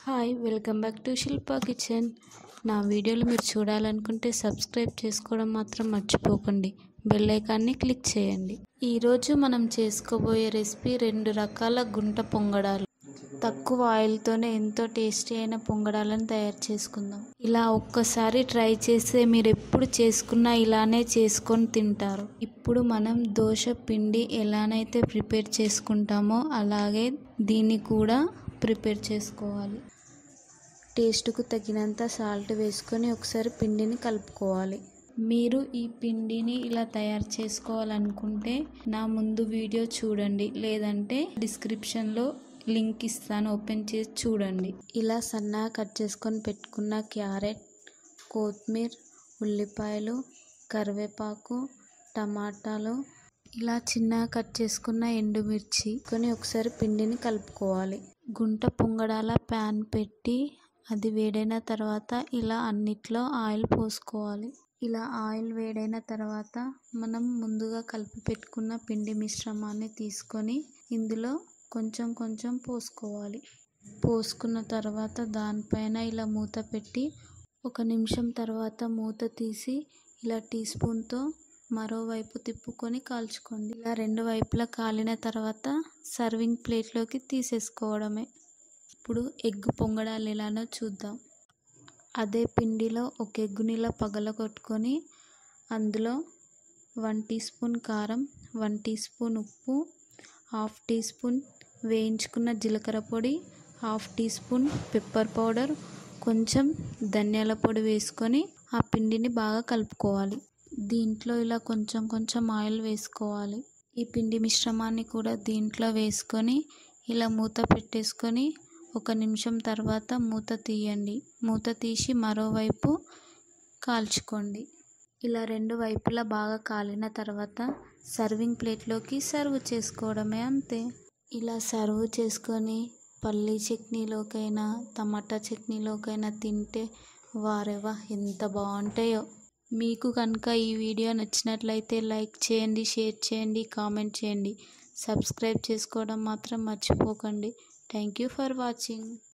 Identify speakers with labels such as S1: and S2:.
S1: hi welcome back to Shilpa kitchen నా వీడియోలు మీరు చూడాలనుకుంటే సబ్స్క్రైబ్ చేసుకోవడం మాత్రం మర్చిపోకండి బెల్ ఐకాన్ని క్లిక్ చేయండి ఈరోజు మనం చేసుకోబోయే రెసిపీ రెండు రకాల గుంట పొంగడాలు తక్కువ ఆయిల్తోనే ఎంతో టేస్టీ అయిన పొంగడాలను తయారు చేసుకుందాం ఇలా ఒక్కసారి ట్రై చేస్తే మీరు ఎప్పుడు చేసుకున్నా ఇలానే చేసుకొని తింటారు ఇప్పుడు మనం దోశ పిండి ఎలానైతే ప్రిపేర్ చేసుకుంటామో అలాగే దీన్ని కూడా ప్రిపేర్ చేసుకోవాలి టేస్ట్కు తగినంత సాల్ట్ వేసుకొని ఒకసారి పిండిని కలుపుకోవాలి మీరు ఈ పిండిని ఇలా తయారు చేసుకోవాలనుకుంటే నా ముందు వీడియో చూడండి లేదంటే డిస్క్రిప్షన్లో లింక్ ఇస్తాను ఓపెన్ చేసి చూడండి ఇలా సన్నగా కట్ చేసుకొని పెట్టుకున్న క్యారెట్ కొత్తిమీర ఉల్లిపాయలు కరివేపాకు టమాటాలు ఇలా చిన్నగా కట్ చేసుకున్న ఎండుమిర్చి కొని ఒకసారి పిండిని కలుపుకోవాలి గుంట పొంగడాల ప్యాన్ పెట్టి అది వేడైన తర్వాత ఇలా అన్నిట్లో ఆయిల్ పోసుకోవాలి ఇలా ఆయిల్ వేడైన తర్వాత మనం ముందుగా కలిపి పెట్టుకున్న పిండి మిశ్రమాన్ని తీసుకొని ఇందులో కొంచెం కొంచెం పోసుకోవాలి పోసుకున్న తర్వాత దానిపైన ఇలా మూత పెట్టి ఒక నిమిషం తర్వాత మూత తీసి ఇలా టీ స్పూన్తో మరోవైపు తిప్పుకొని కాల్చుకోండి ఇలా రెండు వైపులా కాలిన తర్వాత సర్వింగ్ ప్లేట్లోకి తీసేసుకోవడమే ఇప్పుడు ఎగ్ పొంగడాలు ఎలానో చూద్దాం అదే పిండిలో ఒక ఎగ్గుని ఇలా పగలగొట్టుకొని అందులో వన్ టీ స్పూన్ కారం వన్ టీ స్పూన్ ఉప్పు హాఫ్ టీ స్పూన్ వేయించుకున్న జీలకర్ర పొడి half teaspoon pepper powder కొంచెం ధనియాల పొడి వేసుకొని ఆ పిండిని బాగా కలుపుకోవాలి దీంట్లో ఇలా కొంచెం కొంచెం ఆయిల్ వేసుకోవాలి ఈ పిండి మిశ్రమాన్ని కూడా దీంట్లో వేసుకొని ఇలా మూత పెట్టేసుకొని ఒక నిమిషం తర్వాత మూత తీయండి మూత తీసి మరోవైపు కాల్చుకోండి ఇలా రెండు వైపులా బాగా కాలిన తర్వాత సర్వింగ్ ప్లేట్లోకి సర్వ్ చేసుకోవడమే అంతే ఇలా సర్వ్ చేసుకొని పల్లీ చట్నీలోకైనా టమాటా చట్నీలోకైనా తింటే వారేవా ఎంత బాగుంటాయో మీకు కనుక ఈ వీడియో నచ్చినట్లయితే లైక్ చేయండి షేర్ చేయండి కామెంట్ చేయండి సబ్స్క్రైబ్ చేసుకోవడం మాత్రం మర్చిపోకండి థ్యాంక్ యూ ఫర్ వాచింగ్